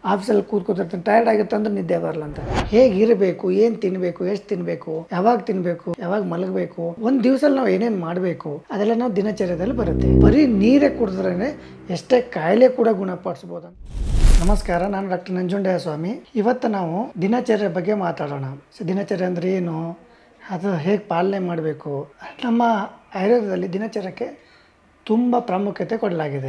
ಆಫೀಸಲ್ಲಿ ಕೂತ್ಕೊತಿರ್ತೀನಿ ಟಯರ್ಡ್ ಆಗುತ್ತೆ ಅಂದ್ರೆ ನಿದ್ದೆ ಬರಲ್ಲ ಅಂತ ಹೇಗೆ ಇರಬೇಕು ಏನು ತಿನ್ನಬೇಕು ಎಷ್ಟು ತಿನ್ನಬೇಕು ಯಾವಾಗ ತಿನ್ನಬೇಕು ಯಾವಾಗ ಮಲಗಬೇಕು ಒಂದು ದಿವಸದಲ್ಲಿ ನಾವು ಏನೇನು ಮಾಡಬೇಕು ಅದೆಲ್ಲ ನಾವು ದಿನಚರ್ಯದಲ್ಲಿ ಬರುತ್ತೆ ಬರೀ ನೀರೇ ಕುಡಿದ್ರೇ ಎಷ್ಟೇ ಕಾಯಿಲೆ ಕೂಡ ಗುಣಪಡಿಸ್ಬೋದು ಅಂತ ನಮಸ್ಕಾರ ನಾನು ಡಾಕ್ಟರ್ ನಂಜುಂಡಯ್ಯ ಸ್ವಾಮಿ ಇವತ್ತು ನಾವು ದಿನಚರ್ಯ ಬಗ್ಗೆ ಮಾತಾಡೋಣ ಸೊ ದಿನಚರ್ಯ ಅಂದರೆ ಏನು ಅದು ಹೇಗೆ ಪಾಲನೆ ಮಾಡಬೇಕು ನಮ್ಮ ಆಯುರ್ವೇದದಲ್ಲಿ ದಿನಚರ್ಯಕ್ಕೆ ತುಂಬ ಪ್ರಾಮುಖ್ಯತೆ ಕೊಡಲಾಗಿದೆ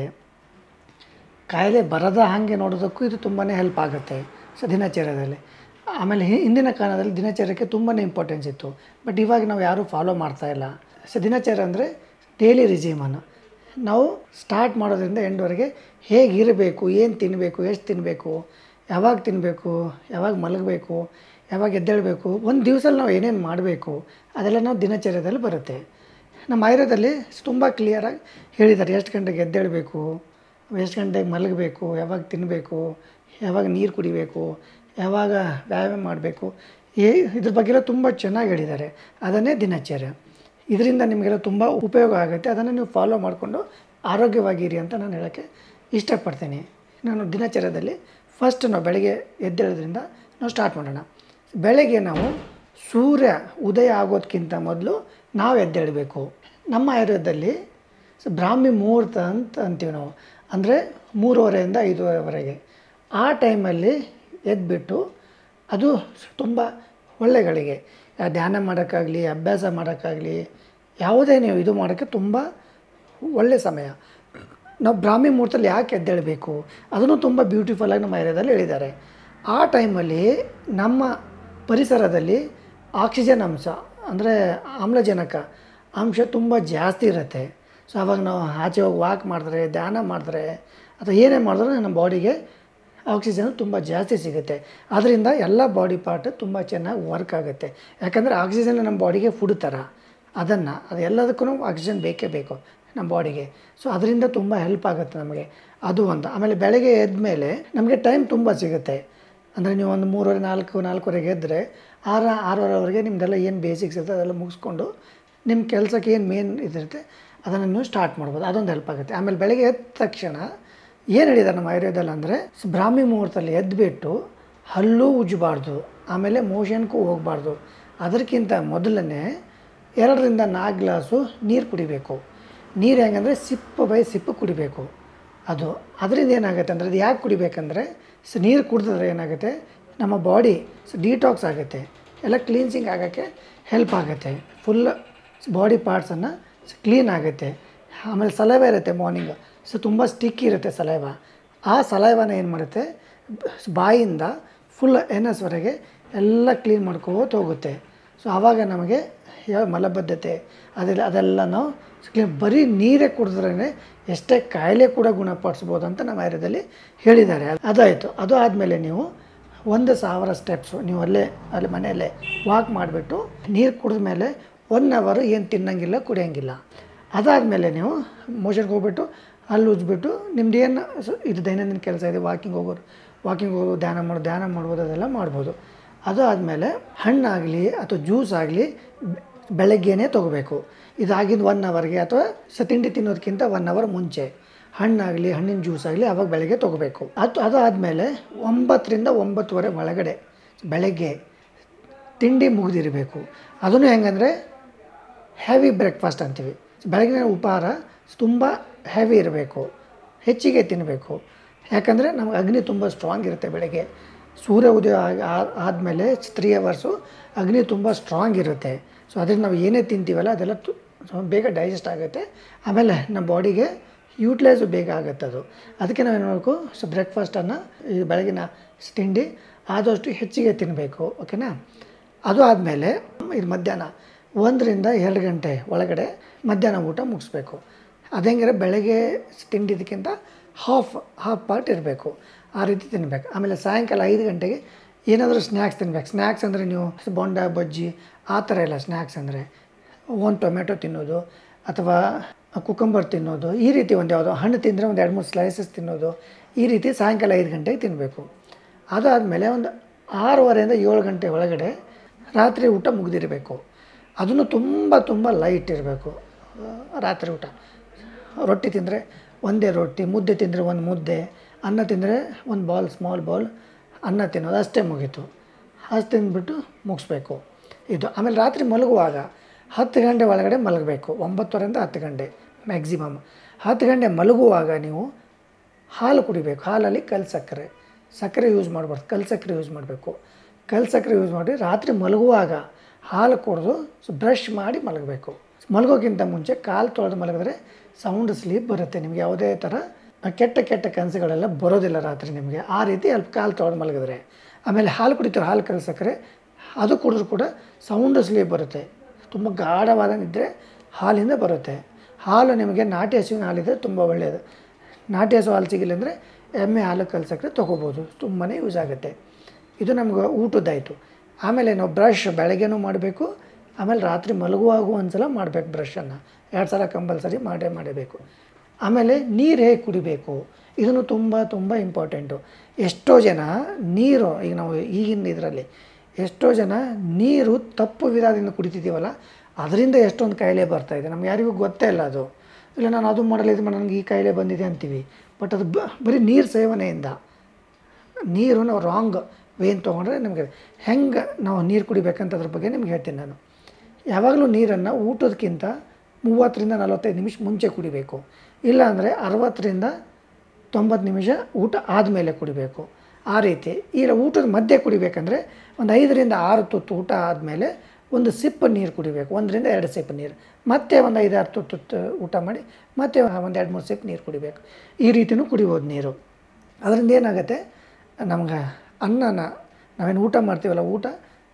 ಕಾಯಿಲೆ ಬರದ ಹಾಗೆ ನೋಡೋದಕ್ಕೂ ಇದು ತುಂಬಾ ಹೆಲ್ಪ್ ಆಗುತ್ತೆ ಸೊ ದಿನಚರ್ಯದಲ್ಲಿ ಆಮೇಲೆ ಹಿ- ಹಿಂದಿನ ಕಾಲದಲ್ಲಿ ದಿನಚರ್ಯಕ್ಕೆ ತುಂಬಾ ಇಂಪಾರ್ಟೆನ್ಸ್ ಇತ್ತು ಬಟ್ ಇವಾಗ ನಾವು ಯಾರೂ ಫಾಲೋ ಮಾಡ್ತಾ ಇಲ್ಲ ಸೊ ದಿನಚರ್ಯ ಅಂದರೆ ಡೈಲಿ ರಿಜಿಮನ್ನು ನಾವು ಸ್ಟಾರ್ಟ್ ಮಾಡೋದ್ರಿಂದ ಎಂಡ್ವರೆಗೆ ಹೇಗೆ ಇರಬೇಕು ಏನು ತಿನ್ನಬೇಕು ಎಷ್ಟು ತಿನ್ನಬೇಕು ಯಾವಾಗ ತಿನ್ನಬೇಕು ಯಾವಾಗ ಮಲಗಬೇಕು ಯಾವಾಗ ಎದ್ದೇಳಬೇಕು ಒಂದು ದಿವಸದಲ್ಲಿ ನಾವು ಏನೇನು ಮಾಡಬೇಕು ಅದೆಲ್ಲ ನಾವು ದಿನಚರ್ಯದಲ್ಲಿ ಬರುತ್ತೆ ನಮ್ಮ ಆಯುರ್ವೇದದಲ್ಲಿ ತುಂಬ ಕ್ಲಿಯರಾಗಿ ಹೇಳಿದ್ದಾರೆ ಎಷ್ಟು ಗಂಟೆಗೆ ಎದ್ದೇಳಬೇಕು ಎಷ್ಟು ಗಂಟೆಗೆ ಮಲಗಬೇಕು ಯಾವಾಗ ತಿನ್ನಬೇಕು ಯಾವಾಗ ನೀರು ಕುಡಿಬೇಕು ಯಾವಾಗ ವ್ಯಾಯಾಮ ಮಾಡಬೇಕು ಏ ಇದ್ರ ಬಗ್ಗೆಲ್ಲ ತುಂಬ ಚೆನ್ನಾಗಿ ಹೇಳಿದ್ದಾರೆ ಅದನ್ನೇ ದಿನಚರ್ಯ ಇದರಿಂದ ನಿಮಗೆಲ್ಲ ತುಂಬ ಉಪಯೋಗ ಆಗುತ್ತೆ ಅದನ್ನು ನೀವು ಫಾಲೋ ಮಾಡಿಕೊಂಡು ಆರೋಗ್ಯವಾಗಿರಿ ಅಂತ ನಾನು ಹೇಳೋಕ್ಕೆ ಇಷ್ಟಪಡ್ತೀನಿ ನಾನು ದಿನಚರ್ಯದಲ್ಲಿ ಫಸ್ಟ್ ನಾವು ಬೆಳಗ್ಗೆ ಎದ್ದೇಳೋದ್ರಿಂದ ನಾವು ಸ್ಟಾರ್ಟ್ ಮಾಡೋಣ ಬೆಳಗ್ಗೆ ನಾವು ಸೂರ್ಯ ಉದಯ ಆಗೋದಕ್ಕಿಂತ ಮೊದಲು ನಾವು ಎದ್ದೇಳಬೇಕು ನಮ್ಮ ಆಯುರ್ವೇದದಲ್ಲಿ ಸೊ ಬ್ರಾಹ್ಮಿ ಮುಹೂರ್ತ ಅಂತ ಅಂತೀವಿ ನಾವು ಅಂದರೆ ಮೂರುವರೆಯಿಂದ ಐದೂವರೆವರೆಗೆ ಆ ಟೈಮಲ್ಲಿ ಎದ್ಬಿಟ್ಟು ಅದು ತುಂಬ ಒಳ್ಳೆಗಳಿಗೆ ಯಾ- ಧ್ಯಾನ ಮಾಡೋಕ್ಕಾಗಲಿ ಅಭ್ಯಾಸ ಮಾಡೋಕ್ಕಾಗಲಿ ಯಾವುದೇ ನೀವು ಇದು ಮಾಡೋಕ್ಕೆ ತುಂಬ ಒಳ್ಳೆಯ ಸಮಯ ನಾವು ಬ್ರಾಹ್ಮಿ ಮುಹೂರ್ತದಲ್ಲಿ ಯಾಕೆ ಎದ್ದೇಳಬೇಕು ಅದನ್ನು ತುಂಬ ಬ್ಯೂಟಿಫುಲ್ಲಾಗಿ ನಮ್ಮ ಏರಿಯಾದಲ್ಲಿ ಹೇಳಿದ್ದಾರೆ ಆ ಟೈಮಲ್ಲಿ ನಮ್ಮ ಪರಿಸರದಲ್ಲಿ ಆಕ್ಸಿಜನ್ ಅಂಶ ಅಂದರೆ ಆಮ್ಲಜನಕ ಅಂಶ ತುಂಬ ಜಾಸ್ತಿ ಇರುತ್ತೆ ಸೊ ಅವಾಗ ನಾವು ಆಚೆ ಹೋಗಿ ವಾಕ್ ಮಾಡಿದ್ರೆ ಧ್ಯಾನ ಮಾಡಿದ್ರೆ ಅಥವಾ ಏನೇ ಮಾಡಿದ್ರೆ ನಮ್ಮ ಬಾಡಿಗೆ ಆಕ್ಸಿಜನ್ ತುಂಬ ಜಾಸ್ತಿ ಸಿಗುತ್ತೆ ಅದರಿಂದ ಎಲ್ಲ ಬಾಡಿ ಪಾರ್ಟ್ ತುಂಬ ಚೆನ್ನಾಗಿ ವರ್ಕ್ ಆಗುತ್ತೆ ಯಾಕಂದರೆ ಆಕ್ಸಿಜನ್ ನಮ್ಮ ಬಾಡಿಗೆ ಫುಡ್ ಥರ ಅದನ್ನು ಅದು ಎಲ್ಲದಕ್ಕೂ ಆಕ್ಸಿಜನ್ ಬೇಕೇ ಬೇಕು ನಮ್ಮ ಬಾಡಿಗೆ ಸೊ ಅದರಿಂದ ತುಂಬ ಹೆಲ್ಪ್ ಆಗುತ್ತೆ ನಮಗೆ ಅದು ಒಂದು ಆಮೇಲೆ ಬೆಳಗ್ಗೆ ಎದ್ದ ಮೇಲೆ ನಮಗೆ ಟೈಮ್ ತುಂಬ ಸಿಗುತ್ತೆ ಅಂದರೆ ನೀವು ಒಂದು ಮೂರುವರೆ ನಾಲ್ಕು ನಾಲ್ಕುವರೆಗೆ ಎದ್ದರೆ ಆರು ಆರೂವರೆವರೆಗೆ ನಿಮ್ಮದೆಲ್ಲ ಏನು ಬೇಸಿಕ್ಸ್ ಇರುತ್ತೆ ಅದೆಲ್ಲ ಮುಗಿಸ್ಕೊಂಡು ನಿಮ್ಮ ಕೆಲಸಕ್ಕೆ ಏನು ಮೇನ್ ಇದಿರುತ್ತೆ ಅದನ್ನು ನೀವು ಸ್ಟಾರ್ಟ್ ಮಾಡ್ಬೋದು ಅದೊಂದು ಹೆಲ್ಪ್ ಆಗುತ್ತೆ ಆಮೇಲೆ ಬೆಳಗ್ಗೆ ಎದ್ದ ತಕ್ಷಣ ಏನು ಹೇಳಿದ್ದಾರೆ ನಮ್ಮ ಆಯುರ್ವೇದಲ್ಲಿ ಅಂದರೆ ಬ್ರಾಹ್ಮಿ ಮುಹೂರ್ತದಲ್ಲಿ ಎದ್ದುಬಿಟ್ಟು ಹಲ್ಲೂ ಉಜ್ಜಬಾರ್ದು ಆಮೇಲೆ ಮೋಷನ್ಗೂ ಹೋಗಬಾರ್ದು ಅದಕ್ಕಿಂತ ಮೊದಲನೇ ಎರಡರಿಂದ ನಾಲ್ಕು ಗ್ಲಾಸು ನೀರು ಕುಡಿಬೇಕು ನೀರು ಹೆಂಗಂದರೆ ಸಿಪ್ಪು ಬೈ ಸಿಪ್ಪು ಕುಡಿಬೇಕು ಅದು ಅದರಿಂದ ಏನಾಗುತ್ತೆ ಅಂದರೆ ಅದು ಯಾಕೆ ಕುಡಿಬೇಕಂದ್ರೆ ಸೊ ನೀರು ಕುಡಿದ್ರೆ ಏನಾಗುತ್ತೆ ನಮ್ಮ ಬಾಡಿ ಸೊ ಡಿಟಾಕ್ಸ್ ಆಗುತ್ತೆ ಎಲ್ಲ ಕ್ಲೀನ್ಸಿಂಗ್ ಆಗೋಕ್ಕೆ ಹೆಲ್ಪ್ ಆಗುತ್ತೆ ಫುಲ್ ಬಾಡಿ ಪಾರ್ಟ್ಸನ್ನು ಕ್ಲೀನ್ ಆಗುತ್ತೆ ಆಮೇಲೆ ಸಲೈವ ಇರುತ್ತೆ ಮಾರ್ನಿಂಗ್ ಸೊ ತುಂಬ ಸ್ಟಿಕ್ ಇರುತ್ತೆ ಸಲೈವ ಆ ಸಲೈವನ ಏನು ಮಾಡುತ್ತೆ ಬ- ಬಾಯಿಂದ ಫುಲ್ ಎನಸ್ವರೆಗೆ ಎಲ್ಲ ಕ್ಲೀನ್ ಮಾಡ್ಕೋತ ಹೋಗುತ್ತೆ ಸೊ ಆವಾಗ ನಮಗೆ ಯಾವ ಮಲಬದ್ಧತೆ ಅದೆಲ್ಲ ಅದೆಲ್ಲ ನಾವು ಕ್ಲೀನ್ ಬರೀ ನೀರೇ ಕುಡಿದ್ರೇ ಎಷ್ಟೇ ಕಾಯಿಲೆ ಕೂಡ ಗುಣಪಡಿಸ್ಬೋದು ಅಂತ ನಮ್ಮ ಆಯುರ್ವೇದದಲ್ಲಿ ಹೇಳಿದ್ದಾರೆ ಅದಾಯಿತು ಅದು ಆದಮೇಲೆ ನೀವು ಒಂದು ಸಾವಿರ ಸ್ಟೆಪ್ಸು ನೀವು ಅಲ್ಲೇ ಅಲ್ಲಿ ಮನೆಯಲ್ಲೇ ವಾಕ್ ಮಾಡಿಬಿಟ್ಟು ನೀರು ಕುಡಿದ ಮೇಲೆ ಒನ್ ಅವರು ಏನು ತಿನ್ನಂಗಿಲ್ಲ ಕುಡಿಯೋಂಗಿಲ್ಲ ಅದಾದಮೇಲೆ ನೀವು ಮೋಷನ್ಗೆ ಹೋಗ್ಬಿಟ್ಟು ಅಲ್ಲಿ ಉಜ್ಬಿಟ್ಟು ನಿಮ್ದು ಏನು ಸ- ಇದು ದೈನಂದಿನ ಕೆಲಸ ಇದೆ ವಾಕಿಂಗ್ ಹೋಗೋರು ವಾಕಿಂಗ್ ಹೋಗೋದು ಧ್ಯಾನ ಮಾಡೋದು ಧ್ಯಾನ ಮಾಡ್ಬೋದು ಅದೆಲ್ಲ ಮಾಡ್ಬೋದು ಅದು ಆದಮೇಲೆ ಹಣ್ಣಾಗಲಿ ಅಥವಾ ಜ್ಯೂಸ್ ಆಗಲಿ ಬೆಳಗ್ಗೆನೇ ತೊಗೋಬೇಕು ಇದಾಗಿದ್ದು ಒನ್ ಅವರ್ಗೆ ಅಥವಾ ಸ ತಿಂಡಿ ತಿನ್ನೋದಕ್ಕಿಂತ ಒನ್ ಅವರ್ ಮುಂಚೆ ಹಣ್ಣಾಗಲಿ ಹಣ್ಣಿನ ಜ್ಯೂಸ್ ಆಗಲಿ ಅವಾಗ ಬೆಳಗ್ಗೆ ತೊಗೋಬೇಕು ಅದು ಅದು ಆದಮೇಲೆ ಒಂಬತ್ತರಿಂದ ಒಂಬತ್ತುವರೆ ಒಳಗಡೆ ಬೆಳಗ್ಗೆ ತಿಂಡಿ ಮುಗಿದಿರಬೇಕು ಅದನ್ನು ಹೆಂಗಂದರೆ ಹೆವಿ ಬ್ರೇಕ್ಫಾಸ್ಟ್ ಅಂತೀವಿ ಬೆಳಗಿನ ಉಪಹಾರ ತುಂಬ ಹೆವಿ ಇರಬೇಕು ಹೆಚ್ಚಿಗೆ ತಿನ್ನಬೇಕು ಯಾಕಂದರೆ ನಮಗೆ ಅಗ್ನಿ ತುಂಬ ಸ್ಟ್ರಾಂಗ್ ಇರುತ್ತೆ ಬೆಳಗ್ಗೆ ಸೂರ್ಯ ಉದಯ ಆಗ- ಆದಮೇಲೆ ತ್ರೀ ಅವರ್ಸು ಅಗ್ನಿ ತುಂಬ ಸ್ಟ್ರಾಂಗ್ ಇರುತ್ತೆ ಸೊ ಅದರಿಂದ ನಾವು ಏನೇ ತಿಂತೀವಲ್ಲ ಅದೆಲ್ಲ ತು- ಸ್ವಲ್ಪ ಬೇಗ ಡೈಜೆಸ್ಟ್ ಆಗುತ್ತೆ ಆಮೇಲೆ ನಮ್ಮ ಬಾಡಿಗೆ ಯೂಟ್ಲೈಸು ಬೇಗ ಆಗುತ್ತೆ ಅದು ಅದಕ್ಕೆ ನಾವು ಏನು ಮಾಡಬೇಕು ಸೊ ಬ್ರೇಕ್ಫಾಸ್ಟನ್ನು ಈ ಬೆಳಗಿನ ತಿಂಡಿ ಆದಷ್ಟು ಹೆಚ್ಚಿಗೆ ತಿನ್ನಬೇಕು ಓಕೆನಾ ಅದು ಆದಮೇಲೆ ಇದು ಮಧ್ಯಾಹ್ನ ಒಂದರಿಂದ ಎರಡು ಗಂಟೆ ಒಳಗಡೆ ಮಧ್ಯಾಹ್ನ ಊಟ ಮುಗಿಸ್ಬೇಕು ಅದಂಗೆ ಬೆಳಗ್ಗೆ ತಿಂಡಿದ್ದಕ್ಕಿಂತ ಹಾಫ್ ಹಾಫ್ ಪಾರ್ಟ್ ಇರಬೇಕು ಆ ರೀತಿ ತಿನ್ನಬೇಕು ಆಮೇಲೆ ಸಾಯಂಕಾಲ ಐದು ಗಂಟೆಗೆ ಏನಾದರೂ ಸ್ನ್ಯಾಕ್ಸ್ ತಿನ್ಬೇಕು ಸ್ನ್ಯಾಕ್ಸ್ ಅಂದರೆ ನೀವು ಬೋಂಡ ಬಜ್ಜಿ ಆ ಥರ ಎಲ್ಲ ಸ್ನ್ಯಾಕ್ಸ್ ಅಂದರೆ ಒಂದು ಟೊಮೆಟೊ ತಿನ್ನೋದು ಅಥವಾ ಕುಕಂಬರ್ ತಿನ್ನೋದು ಈ ರೀತಿ ಒಂದು ಯಾವುದೋ ಹಣ್ಣು ತಿಂದರೆ ಒಂದು ಎರಡು ಮೂರು ಸ್ಲೈಸಸ್ ತಿನ್ನೋದು ಈ ರೀತಿ ಸಾಯಂಕಾಲ ಐದು ಗಂಟೆಗೆ ತಿನ್ನಬೇಕು ಅದಾದಮೇಲೆ ಒಂದು ಆರೂವರೆಯಿಂದ ಏಳು ಗಂಟೆ ಒಳಗಡೆ ರಾತ್ರಿ ಊಟ ಮುಗಿದಿರಬೇಕು ಅದನ್ನು ತುಂಬ ತುಂಬ ಲೈಟ್ ಇರಬೇಕು ರಾತ್ರಿ ಊಟ ರೊಟ್ಟಿ ತಿಂದರೆ ಒಂದೇ ರೊಟ್ಟಿ ಮುದ್ದೆ ತಿಂದರೆ ಒಂದು ಮುದ್ದೆ ಅನ್ನ ತಿಂದರೆ ಒಂದು ಬೌಲ್ ಸ್ಮಾಲ್ ಬೌಲ್ ಅನ್ನ ತಿನ್ನೋದು ಅಷ್ಟೇ ಮುಗೀತು ಅಷ್ಟು ತಿಂದ್ಬಿಟ್ಟು ಮುಗಿಸ್ಬೇಕು ಇದು ಆಮೇಲೆ ರಾತ್ರಿ ಮಲಗುವಾಗ ಹತ್ತು ಗಂಟೆ ಒಳಗಡೆ ಮಲಗಬೇಕು ಒಂಬತ್ತುವರೆಯಿಂದ ಹತ್ತು ಗಂಟೆ ಮ್ಯಾಕ್ಸಿಮಮ್ ಹತ್ತು ಗಂಟೆ ಮಲಗುವಾಗ ನೀವು ಹಾಲು ಕುಡಿಬೇಕು ಹಾಲಲ್ಲಿ ಕಲ್ ಸಕ್ಕರೆ ಸಕ್ಕರೆ ಯೂಸ್ ಮಾಡಬಾರ್ದು ಕಲ್ ಸಕ್ಕರೆ ಯೂಸ್ ಮಾಡಬೇಕು ಕಲ್ ಸಕ್ಕರೆ ಯೂಸ್ ಮಾಡಿ ರಾತ್ರಿ ಮಲಗುವಾಗ ಹಾಲು ಕುಡಿದು ಬ್ರಷ್ ಮಾಡಿ ಮಲಗಬೇಕು ಮಲಗೋಕ್ಕಿಂತ ಮುಂಚೆ ಕಾಲು ತೊಳೆದು ಮಲಗಿದ್ರೆ ಸೌಂಡ್ ಸ್ಲೀಪ್ ಬರುತ್ತೆ ನಿಮಗೆ ಯಾವುದೇ ಥರ ಕೆಟ್ಟ ಕೆಟ್ಟ ಕನಸುಗಳೆಲ್ಲ ಬರೋದಿಲ್ಲ ರಾತ್ರಿ ನಿಮಗೆ ಆ ರೀತಿ ಅಲ್ಲಿ ಕಾಲು ತೊಳೆದು ಮಲಗಿದ್ರೆ ಆಮೇಲೆ ಹಾಲು ಕುಡಿತಾರೆ ಹಾಲು ಕಲ್ ಸಕ್ಕರೆ ಅದು ಕುಡಿದ್ರೂ ಕೂಡ ಸೌಂಡ್ ಸ್ಲೀಪ್ ಬರುತ್ತೆ ತುಂಬ ಗಾಢವಾದ ನಿದ್ರೆ ಹಾಲಿಂದ ಬರುತ್ತೆ ಹಾಲು ನಿಮಗೆ ನಾಟಿ ಹಸುವಿನ ಹಾಲಿದ್ರೆ ತುಂಬ ಒಳ್ಳೆಯದು ನಾಟಿ ಹಸು ಹಾಲು ಸಿಗಿಲ್ಲ ಅಂದರೆ ಎಮ್ಮೆ ಹಾಲು ಕಲ್ಸಕ್ಕೆ ತೊಗೋಬೋದು ತುಂಬಾ ಯೂಸ್ ಆಗುತ್ತೆ ಇದು ನಮ್ಗೆ ಊಟದ್ದಾಯಿತು ಆಮೇಲೆ ನಾವು ಬ್ರಷ್ ಬೆಳಗ್ಗೆನೂ ಮಾಡಬೇಕು ಆಮೇಲೆ ರಾತ್ರಿ ಮಲಗುವಾಗೂ ಒಂದು ಸಲ ಮಾಡಬೇಕು ಬ್ರಷನ್ನು ಎರಡು ಸಲ ಕಂಪಲ್ಸರಿ ಮಾಡೇ ಮಾಡಬೇಕು ಆಮೇಲೆ ನೀರು ಹೇಗೆ ಕುಡಿಬೇಕು ಇದನ್ನು ತುಂಬ ತುಂಬ ಇಂಪಾರ್ಟೆಂಟು ಎಷ್ಟೋ ಜನ ನೀರು ಈಗ ನಾವು ಈಗಿನ ಇದರಲ್ಲಿ ಎಷ್ಟೋ ಜನ ನೀರು ತಪ್ಪು ವಿಧಾನದಿಂದ ಕುಡಿತಿದ್ದೀವಲ್ಲ ಅದರಿಂದ ಎಷ್ಟೊಂದು ಕಾಯಿಲೆ ಬರ್ತಾಯಿದೆ ನಮ್ಗೆ ಯಾರಿಗೂ ಗೊತ್ತೇ ಇಲ್ಲ ಅದು ಇಲ್ಲ ನಾನು ಅದು ಮಾಡಲ್ಲ ಇದು ಮಾಡಿ ನನಗೆ ಈ ಕಾಯಿಲೆ ಬಂದಿದೆ ಅಂತೀವಿ ಬಟ್ ಅದು ಬ ಬರೀ ನೀರು ಸೇವನೆಯಿಂದ ನೀರು ನಾವು ರಾಂಗ್ ವೇನ್ ತೊಗೊಂಡ್ರೆ ನಮಗೆ ಹೆಂಗೆ ನಾವು ನೀರು ಕುಡಿಬೇಕಂತ ಅದ್ರ ಬಗ್ಗೆ ನಿಮ್ಗೆ ಹೇಳ್ತೀನಿ ನಾನು ಯಾವಾಗಲೂ ನೀರನ್ನು ಊಟದಕ್ಕಿಂತ ಮೂವತ್ತರಿಂದ ನಲವತ್ತೈದು ನಿಮಿಷ ಮುಂಚೆ ಕುಡಿಬೇಕು ಇಲ್ಲಾಂದರೆ ಅರವತ್ತರಿಂದ ತೊಂಬತ್ತು ನಿಮಿಷ ಊಟ ಆದಮೇಲೆ ಕುಡಿಬೇಕು ಆ ರೀತಿ ಈಗ ಊಟದ ಮಧ್ಯೆ ಕುಡಿಬೇಕಂದ್ರೆ ಒಂದು ಐದರಿಂದ ಆರು ತುತ್ತು ಊಟ ಆದಮೇಲೆ ಒಂದು ಸಿಪ್ ನೀರು ಕುಡಿಬೇಕು ಒಂದರಿಂದ ಎರಡು ಸಿಪ್ ನೀರು ಮತ್ತೆ ಒಂದು ಐದಾರು ತುತ್ತು ತುತ್ತು ಊಟ ಮಾಡಿ ಮತ್ತೆ ಒಂದು ಎರಡು ಮೂರು ಸಿಪ್ ನೀರು ಕುಡಿಬೇಕು ಈ ರೀತಿಯೂ ಕುಡಿಬೋದು ನೀರು ಅದರಿಂದ ಏನಾಗುತ್ತೆ ನಮ್ಗೆ ಅನ್ನನ ನಾವೇನು ಊಟ ಮಾಡ್ತೀವಲ್ಲ ಊಟ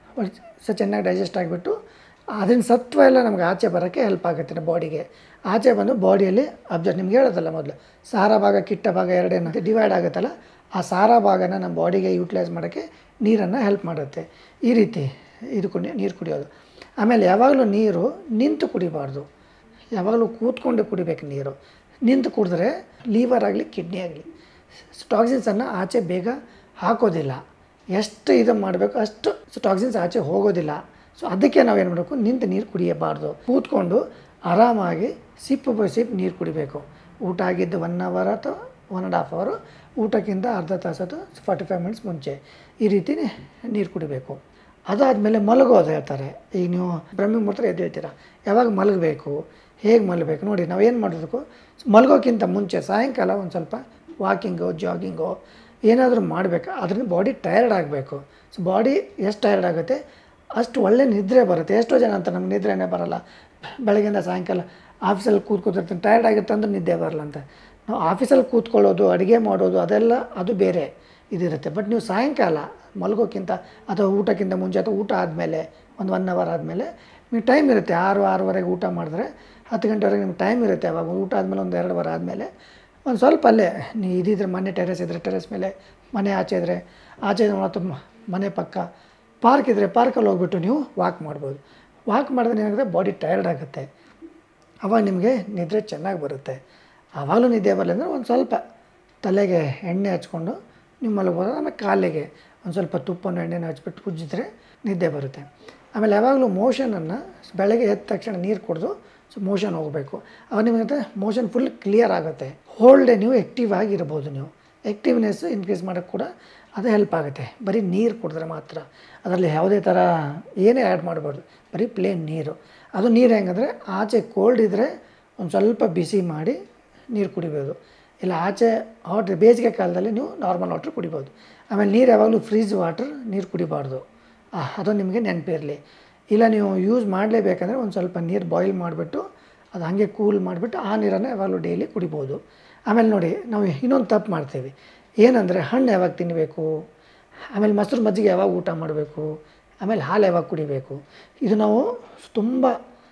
ಸೊ ಚೆನ್ನಾಗಿ ಡೈಜೆಸ್ಟ್ ಆಗಿಬಿಟ್ಟು ಅದರಿಂದ ಸತ್ವ ಎಲ್ಲ ನಮ್ಗೆ ಆಚೆ ಬರೋಕ್ಕೆ ಹೆಲ್ಪ್ ಆಗುತ್ತೆ ಬಾಡಿಗೆ ಆಚೆ ಬಂದು ಬಾಡಿಯಲ್ಲಿ ಅಬ್ಸರ್ವ್ ನಿಮ್ಗೆ ಹೇಳೋದಲ್ಲ ಮೊದಲು ಸಾರ ಭಾಗ ಕಿಟ್ಟ ಭಾಗ ಎರಡೇನಂತೆ ಡಿವೈಡ್ ಆಗುತ್ತಲ್ಲ ಆ ಸಾರ ಭಾಗನ ನಮ್ಮ ಬಾಡಿಗೆ ಯೂಟಿಲೈಸ್ ಮಾಡೋಕ್ಕೆ ನೀರನ್ನು ಹೆಲ್ಪ್ ಮಾಡುತ್ತೆ ಈ ರೀತಿ ಇದು ಕುಡಿ ನೀರು ಕುಡಿಯೋದು ಆಮೇಲೆ ಯಾವಾಗಲೂ ನೀರು ನಿಂತು ಕುಡಿಬಾರ್ದು ಯಾವಾಗಲೂ ಕೂತ್ಕೊಂಡು ಕುಡಿಬೇಕು ನೀರು ನಿಂತು ಕುಡಿದ್ರೆ ಲೀವರ್ ಆಗಲಿ ಕಿಡ್ನಿ ಆಗಲಿ ಟಾಕ್ಸಿನ್ಸನ್ನು ಆಚೆ ಬೇಗ ಹಾಕೋದಿಲ್ಲ ಎಷ್ಟು ಇದು ಮಾಡಬೇಕು ಅಷ್ಟು ಟಾಕ್ಸಿನ್ಸ್ ಆಚೆ ಹೋಗೋದಿಲ್ಲ ಸೊ ಅದಕ್ಕೆ ನಾವೇನು ಮಾಡಬೇಕು ನಿಂತು ನೀರು ಕುಡಿಯಬಾರ್ದು ಕೂತ್ಕೊಂಡು ಆರಾಮಾಗಿ ಸಿಪ್ ಬೈ ಸಿಪ್ ನೀರು ಕುಡಿಬೇಕು ಊಟ ಆಗಿದ್ದು ಒನ್ ಅವರ್ ಅಥವಾ ಒನ್ ಆ್ಯಂಡ್ ಹಾಫ್ ಅವರು ಊಟಕ್ಕಿಂತ ಅರ್ಧ ತಾಸು ಅಥವಾ ಫಾರ್ಟಿ ಫೈವ್ ಮಿನಿಟ್ಸ್ ಮುಂಚೆ ಈ ರೀತಿ ನೀರು ಕುಡಿಬೇಕು ಅದಾದಮೇಲೆ ಮಲಗೋದು ಹೇಳ್ತಾರೆ ಈಗ ನೀವು ಬ್ರಹ್ಮಿ ಮುಹೂರ್ತ ಎದ್ದು ಹೇಳ್ತೀರಾ ಯಾವಾಗ ಮಲಗಬೇಕು ಹೇಗೆ ಮಲಗಬೇಕು ನೋಡಿ ನಾವೇನು ಮಾಡಬೇಕು ಮಲಗೋಕ್ಕಿಂತ ಮುಂಚೆ ಸಾಯಂಕಾಲ ಒಂದು ಸ್ವಲ್ಪ ವಾಕಿಂಗು ಜಾಗಿಂಗು ಏನಾದರೂ ಮಾಡಬೇಕು ಅದರಿಂದ ಬಾಡಿ ಟಯರ್ಡ್ ಆಗಬೇಕು ಸೊ ಬಾಡಿ ಎಷ್ಟು ಟಯರ್ಡ್ ಆಗುತ್ತೆ ಅಷ್ಟು ಒಳ್ಳೆ ನಿದ್ರೆ ಬರುತ್ತೆ ಎಷ್ಟೋ ಜನ ಅಂತ ನಮ್ಗೆ ನಿದ್ರೆನೇ ಬರಲ್ಲ ಬೆಳಗ್ಗೆಯಿಂದ ಸಾಯಂಕಾಲ ಆಫೀಸಲ್ಲಿ ಕೂತ್ಕೊತಿರ್ತೀನಿ ಟಯರ್ಡ್ ಆಗುತ್ತೆ ಅಂದ್ರೆ ನಿದ್ದೆ ಬರಲ್ಲ ಅಂತ ನಾವು ಆಫೀಸಲ್ಲಿ ಕೂತ್ಕೊಳ್ಳೋದು ಅಡುಗೆ ಮಾಡೋದು ಅದೆಲ್ಲ ಅದು ಬೇರೆ ಇದಿರುತ್ತೆ ಬಟ್ ನೀವು ಸಾಯಂಕಾಲ ಮಲಗೋಕ್ಕಿಂತ ಅಥವಾ ಊಟಕ್ಕಿಂತ ಮುಂಚೆ ಅಥವಾ ಊಟ ಆದಮೇಲೆ ಒಂದು ಒನ್ ಅವರ್ ಆದಮೇಲೆ ನಿಮಗೆ ಟೈಮ್ ಇರುತ್ತೆ ಆರು ಆರೂವರೆಗೆ ಊಟ ಮಾಡಿದ್ರೆ ಹತ್ತು ಗಂಟೆವರೆಗೆ ನಿಮ್ಗೆ ಟೈಮ್ ಇರುತ್ತೆ ಅವಾಗ ಊಟ ಆದಮೇಲೆ ಒಂದು ಎರಡು ವಾರ ಆದಮೇಲೆ ಒಂದು ಸ್ವಲ್ಪ ಅಲ್ಲೇ ನೀವು ಇದಿದ್ರೆ ಮನೆ ಟೆರೆಸ್ ಇದ್ದರೆ ಟೆರೆಸ್ ಮೇಲೆ ಮನೆ ಆಚೆ ಇದ್ದರೆ ಆಚೆ ಅಥವಾ ಮನೆ ಪಕ್ಕ ಪಾರ್ಕ್ ಇದ್ದರೆ ಪಾರ್ಕಲ್ಲಿ ಹೋಗ್ಬಿಟ್ಟು ನೀವು ವಾಕ್ ಮಾಡ್ಬೋದು ವಾಕ್ ಮಾಡಿದ್ರೆ ಏನಾಗುತ್ತೆ ಬಾಡಿ ಟಯರ್ಡ್ ಆಗುತ್ತೆ ಅವಾಗ ನಿಮಗೆ ನಿದ್ರೆ ಚೆನ್ನಾಗಿ ಬರುತ್ತೆ ಆವಾಗಲೂ ನಿದ್ದೆ ಬರಲಿ ಅಂದರೆ ಒಂದು ಸ್ವಲ್ಪ ತಲೆಗೆ ಎಣ್ಣೆ ಹಚ್ಕೊಂಡು ನೀವು ಮಲಗ್ಬೋದು ಆಮೇಲೆ ಕಾಲಿಗೆ ಒಂದು ಸ್ವಲ್ಪ ತುಪ್ಪನ ಎಣ್ಣೆನ ಹಚ್ಬಿಟ್ಟು ಉಜ್ಜಿದ್ರೆ ನಿದ್ದೆ ಬರುತ್ತೆ ಆಮೇಲೆ ಯಾವಾಗಲೂ ಮೋಷನನ್ನು ಬೆಳಗ್ಗೆ ಎದ್ದ ತಕ್ಷಣ ನೀರು ಕುಡಿದು ಸೊ ಮೋಷನ್ ಹೋಗಬೇಕು ಅವಾಗ ನಿಮಗೆ ಮೋಷನ್ ಫುಲ್ ಕ್ಲಿಯರ್ ಆಗುತ್ತೆ ಹೋಲ್ ಡೇ ನೀವು ಆ್ಯಕ್ಟಿವ್ ಆಗಿರ್ಬೋದು ನೀವು ಆ್ಯಕ್ಟಿವ್ನೆಸ್ ಇನ್ಕ್ರೀಸ್ ಮಾಡೋಕ್ಕೆ ಕೂಡ ಅದು ಹೆಲ್ಪ್ ಆಗುತ್ತೆ ಬರೀ ನೀರು ಕುಡಿದ್ರೆ ಮಾತ್ರ ಅದರಲ್ಲಿ ಯಾವುದೇ ಥರ ಏನೇ ಆ್ಯಡ್ ಮಾಡಬಾರ್ದು ಬರೀ ಪ್ಲೇನ್ ನೀರು ಅದು ನೀರು ಹೆಂಗಂದರೆ ಆಚೆ ಕೋಲ್ಡ್ ಇದ್ದರೆ ಒಂದು ಸ್ವಲ್ಪ ಬಿಸಿ ಮಾಡಿ ನೀರು ಕುಡಿಬೋದು ಇಲ್ಲ ಆಚೆ ಹಾಟ್ ಬೇಸಿಗೆ ಕಾಲದಲ್ಲಿ ನೀವು ನಾರ್ಮಲ್ ವಾಟ್ರ್ ಕುಡಿಬೋದು ಆಮೇಲೆ ನೀರು ಯಾವಾಗಲೂ ಫ್ರೀಜ್ ವಾಟ್ರ್ ನೀರು ಕುಡಿಬಾರ್ದು ಆ, ಅದು ನಿಮಗೆ ನೆನಪಿರಲಿ ಇಲ್ಲ ನೀವು ಯೂಸ್ ಮಾಡಲೇಬೇಕಂದ್ರೆ ಒಂದು ಸ್ವಲ್ಪ ನೀರು ಬಾಯ್ಲ್ ಮಾಡಿಬಿಟ್ಟು ಅದು ಹಾಗೆ ಕೂಲ್ ಮಾಡಿಬಿಟ್ಟು ಆ ನೀರನ್ನು ಯಾವಾಗಲೂ ಡೈಲಿ ಕುಡಿಬೋದು ಆಮೇಲೆ ನೋಡಿ ನಾವು ಇನ್ನೊಂದು ತಪ್ಪು ಮಾಡ್ತೀವಿ ಏನಂದರೆ ಹಣ್ಣು ಯಾವಾಗ ತಿನ್ನಬೇಕು ಆಮೇಲೆ ಮೊಸರು ಮಜ್ಜಿಗೆ ಯಾವಾಗ ಊಟ ಮಾಡಬೇಕು ಆಮೇಲೆ ಹಾಲು ಯಾವಾಗ ಕುಡಿಬೇಕು ಇದು ನಾವು ತುಂಬ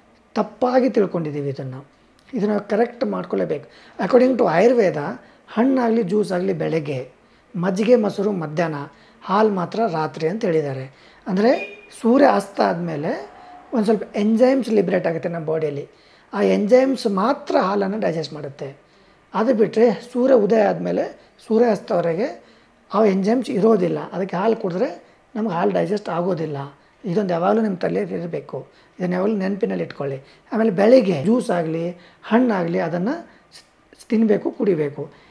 ತಪ್ಪಾಗಿ ತಿಳ್ಕೊಂಡಿದ್ದೀವಿ ಇದನ್ನು ಇದನ್ನು ಕರೆಕ್ಟ್ ಮಾಡ್ಕೊಳ್ಳೇಬೇಕು ಅಕಾರ್ಡಿಂಗ್ ಟು ಆಯುರ್ವೇದ ಹಣ್ಣಾಗಲಿ ಜ್ಯೂಸ್ ಆಗಲಿ ಬೆಳಗ್ಗೆ ಮಜ್ಜಿಗೆ ಮೊಸರು ಮಧ್ಯಾಹ್ನ ಹಾಲು ಮಾತ್ರ ರಾತ್ರಿ ಅಂತ ಹೇಳಿದ್ದಾರೆ ಅಂದರೆ ಸೂರ್ಯ ಅಸ್ತ ಆದಮೇಲೆ ಒಂದು ಸ್ವಲ್ಪ ಎಂಜೈಮ್ಸ್ ಲಿಬ್ರೇಟ್ ಆಗುತ್ತೆ ನಮ್ಮ ಬಾಡಿಯಲ್ಲಿ ಆ ಎಂಜೈಮ್ಸ್ ಮಾತ್ರ ಹಾಲನ್ನು ಡೈಜೆಸ್ಟ್ ಮಾಡುತ್ತೆ ಅದು ಬಿಟ್ಟರೆ ಸೂರ್ಯ ಉದಯ ಆದಮೇಲೆ ಸೂರ್ಯ ಅಸ್ತವರೆಗೆ ಆ ಎಂಜೈಮ್ಸ್ ಇರೋದಿಲ್ಲ ಅದಕ್ಕೆ ಹಾಲು ಕುಡಿದ್ರೆ ನಮ್ಗೆ ಹಾಲು ಡೈಜೆಸ್ಟ್ ಆಗೋದಿಲ್ಲ ಇದೊಂದು ಯಾವಾಗಲೂ ನಿಮ್ಮ ತಲೆಯಲ್ಲಿ ಇರಬೇಕು ಇದನ್ನು ಯಾವಾಗಲೂ ನೆನಪಿನಲ್ಲಿ ಇಟ್ಕೊಳ್ಳಿ ಆಮೇಲೆ ಬೆಳಿಗ್ಗೆ ಜ್ಯೂಸ್ ಆಗಲಿ ಹಣ್ಣಾಗಲಿ ಅದನ್ನು ತಿನ್ನಬೇಕು ಕುಡಿಬೇಕು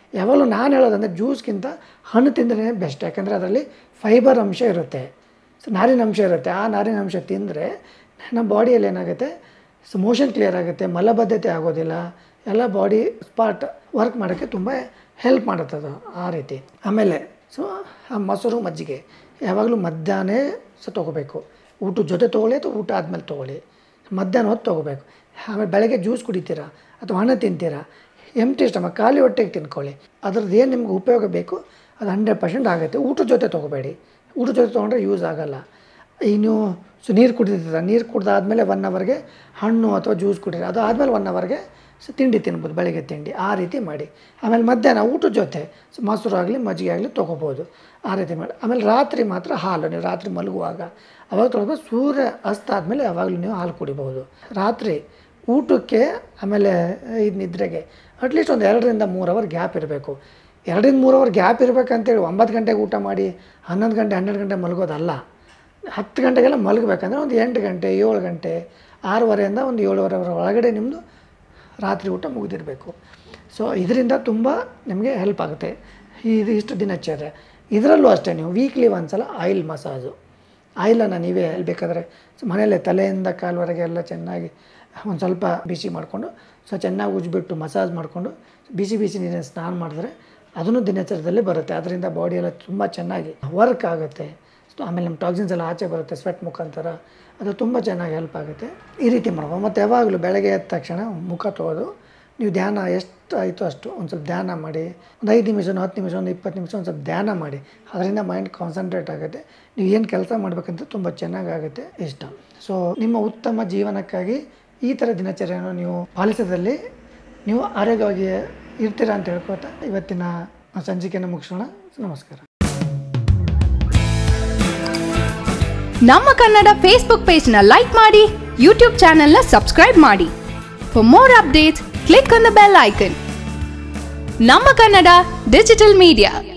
ಯಾವಾಗಲೂ ನಾನು ಹೇಳೋದಂದರೆ ಜ್ಯೂಸ್ಗಿಂತ ಹಣ್ಣು ತಿಂದ್ರೆ ಬೆಸ್ಟ್ ಯಾಕಂದರೆ ಅದರಲ್ಲಿ ಫೈಬರ್ ಅಂಶ ಇರುತ್ತೆ ಸೊ ನಾರಿನ ಅಂಶ ಇರುತ್ತೆ ಆ ನಾರಿನ ಅಂಶ ತಿಂದರೆ ನಮ್ಮ ಬಾಡಿಯಲ್ಲಿ ಏನಾಗುತ್ತೆ ಸೊ ಮೋಷನ್ ಕ್ಲಿಯರ್ ಆಗುತ್ತೆ ಮಲಬದ್ಧತೆ ಆಗೋದಿಲ್ಲ ಎಲ್ಲ ಬಾಡಿ ಸ್ಪಾಟ್ ವರ್ಕ್ ಮಾಡೋಕ್ಕೆ ತುಂಬ ಹೆಲ್ಪ್ ಮಾಡುತ್ತೆ ಅದು ಆ ರೀತಿ ಆಮೇಲೆ ಸೊ ಆ ಮೊಸರು ಮಜ್ಜಿಗೆ ಯಾವಾಗಲೂ ಮಧ್ಯಾಹ್ನ ಸೊ ತೊಗೋಬೇಕು ಊಟದ ಜೊತೆ ತೊಗೊಳ್ಳಿ ಅಥವಾ ಊಟ ಆದಮೇಲೆ ತೊಗೊಳ್ಳಿ ಮಧ್ಯಾಹ್ನ ಹೊತ್ತು ತೊಗೋಬೇಕು ಆಮೇಲೆ ಬೆಳಗ್ಗೆ ಜ್ಯೂಸ್ ಕುಡಿತೀರಾ ಅಥವಾ ಹಣ್ಣು ತಿಂತೀರಾ ಎಂಟಿ ಸ್ಟಮಕ್ ಖಾಲಿ ಹೊಟ್ಟೆಗೆ ತಿನ್ಕೊಳ್ಳಿ ಅದ್ರದ್ದು ಏನು ನಿಮ್ಗೆ ಉಪಯೋಗ ಬೇಕು ಅದು ಹಂಡ್ರೆಡ್ ಪರ್ಸೆಂಟ್ ಆಗುತ್ತೆ ಊಟದ ಜೊತೆ ತೊಗೋಬೇಡಿ ಊಟದ ಜೊತೆ ತೊಗೊಂಡ್ರೆ ಯೂಸ್ ಆಗೋಲ್ಲ ಈಗ ನೀವು ಸೊ ನೀರು ಕುಡಿದಿರ್ತೀರ ನೀರು ಕುಡ್ದಾದ್ಮೇಲೆ ಒನ್ ಅವರ್ಗೆ ಹಣ್ಣು ಅಥವಾ ಜ್ಯೂಸ್ ಕುಡೀರಿ ಅದು ಆದಮೇಲೆ ಒನ್ ಅವರ್ಗೆ ಸೊ ತಿಂಡಿ ತಿನ್ಬೋದು ಬೆಳಗ್ಗೆ ತಿಂಡಿ ಆ ರೀತಿ ಮಾಡಿ ಆಮೇಲೆ ಮಧ್ಯಾಹ್ನ ಊಟದ ಜೊತೆ ಸೊ ಮೊಸರು ಆಗಲಿ ಮಜ್ಜಿಗೆ ಆಗಲಿ ತೊಗೋಬೋದು ಆ ರೀತಿ ಮಾಡಿ ಆಮೇಲೆ ರಾತ್ರಿ ಮಾತ್ರ ಹಾಲು ನೀವು ರಾತ್ರಿ ಮಲಗುವಾಗ ಅವಾಗ ತೊಗೊಳ್ಬೇಕು ಸೂರ್ಯ ಅಸ್ತ ಆದಮೇಲೆ ಯಾವಾಗಲೂ ನೀವು ಹಾಲು ಕುಡಿಬೋದು ರಾತ್ರಿ ಊಟಕ್ಕೆ ಆಮೇಲೆ ಇದು ನಿದ್ರೆಗೆ ಅಟ್ಲೀಸ್ಟ್ ಒಂದು ಎರಡರಿಂದ ಮೂರು ಅವರ್ ಗ್ಯಾಪ್ ಇರಬೇಕು ಎರಡರಿಂದ ಮೂರು ಅವರ್ ಗ್ಯಾಪ್ ಇರಬೇಕಂತೇಳಿ ಒಂಬತ್ತು ಗಂಟೆಗೆ ಊಟ ಮಾಡಿ ಹನ್ನೊಂದು ಗಂಟೆ ಹನ್ನೆರಡು ಗಂಟೆ ಮಲಗೋದಲ್ಲ ಹತ್ತು ಗಂಟೆಗೆಲ್ಲ ಮಲಗಬೇಕಂದ್ರೆ ಒಂದು ಎಂಟು ಗಂಟೆ ಏಳು ಗಂಟೆ ಆರೂವರೆಯಿಂದ ಒಂದು ಏಳುವರೆ ಒಳಗಡೆ ನಿಮ್ಮದು ರಾತ್ರಿ ಊಟ ಮುಗಿದಿರಬೇಕು ಸೊ ಇದರಿಂದ ತುಂಬ ನಿಮಗೆ ಹೆಲ್ಪ್ ಆಗುತ್ತೆ ಇದು ಇಷ್ಟು ದಿನಚರ್ಯ ಇದರಲ್ಲೂ ಅಷ್ಟೇ ನೀವು ವೀಕ್ಲಿ ಒಂದ್ಸಲ ಆಯಿಲ್ ಮಸಾಜು ಆಯಿಲನ್ನು ನೀವೇ ಬೇಕಾದರೆ ಮನೆಯಲ್ಲೇ ತಲೆಯಿಂದ ಕಾಲುವರೆಗೆ ಎಲ್ಲ ಚೆನ್ನಾಗಿ ಒಂದು ಸ್ವಲ್ಪ ಬಿಸಿ ಮಾಡಿಕೊಂಡು ಸೊ ಚೆನ್ನಾಗಿ ಉಜ್ಜಿಬಿಟ್ಟು ಮಸಾಜ್ ಮಾಡಿಕೊಂಡು ಬಿಸಿ ಬಿಸಿ ನೀರಿನ ಸ್ನಾನ ಮಾಡಿದ್ರೆ ಅದನ್ನು ದಿನಚರ್ಯದಲ್ಲಿ ಬರುತ್ತೆ ಅದರಿಂದ ಬಾಡಿ ಎಲ್ಲ ತುಂಬ ಚೆನ್ನಾಗಿ ವರ್ಕ್ ಆಗುತ್ತೆ ಸೊ ಆಮೇಲೆ ನಮ್ಮ ಟಾಕ್ಸಿನ್ಸ್ ಎಲ್ಲ ಆಚೆ ಬರುತ್ತೆ ಸ್ವೆಟ್ ಮುಖಾಂತರ ಅದು ತುಂಬ ಚೆನ್ನಾಗಿ ಹೆಲ್ಪ್ ಆಗುತ್ತೆ ಈ ರೀತಿ ಮಾಡ್ಬೋದು ಮತ್ತು ಯಾವಾಗಲೂ ಬೆಳಗ್ಗೆ ಎದ್ದ ತಕ್ಷಣ ಮುಖ ತೊಳೆದು ನೀವು ಧ್ಯಾನ ಎಷ್ಟು ಆಯಿತು ಅಷ್ಟು ಒಂದು ಸ್ವಲ್ಪ ಧ್ಯಾನ ಮಾಡಿ ಒಂದು ಐದು ನಿಮಿಷ ಹತ್ತು ನಿಮಿಷ ಒಂದು ಇಪ್ಪತ್ತು ನಿಮಿಷ ಒಂದು ಸ್ವಲ್ಪ ಧ್ಯಾನ ಮಾಡಿ ಅದರಿಂದ ಮೈಂಡ್ ಕಾನ್ಸಂಟ್ರೇಟ್ ಆಗುತ್ತೆ ನೀವು ಏನು ಕೆಲಸ ಮಾಡಬೇಕಂತ ತುಂಬ ಚೆನ್ನಾಗಾಗುತ್ತೆ ಇಷ್ಟ ಸೊ ನಿಮ್ಮ ಉತ್ತಮ ಜೀವನಕ್ಕಾಗಿ ಈ ಥರ ದಿನಚರ್ಯವನ್ನು ನೀವು ಪಾಲಿಸೋದ್ರಲ್ಲಿ ನೀವು ಆರೋಗ್ಯವಾಗಿ ಇರ್ತೀರಾ ಅಂತ ಹೇಳ್ಕೊತಾ ಇವತ್ತಿನ ಸಂಚಿಕೆಯನ್ನು ಮುಗಿಸೋಣ ನಮಸ್ಕಾರ ನಮ್ಮ ಕನ್ನಡ ಫೇಸ್ಬುಕ್ ಪೇಜ್ನ ಲೈಕ್ ಮಾಡಿ ಯೂಟ್ಯೂಬ್ ಚಾನೆಲ್ನ ಸಬ್ಸ್ಕ್ರೈಬ್ ಮಾಡಿ for more updates click on the bell icon ನಮ್ಮ ಕನ್ನಡ ಡಿಜಿಟಲ್ ಮೀಡಿಯಾ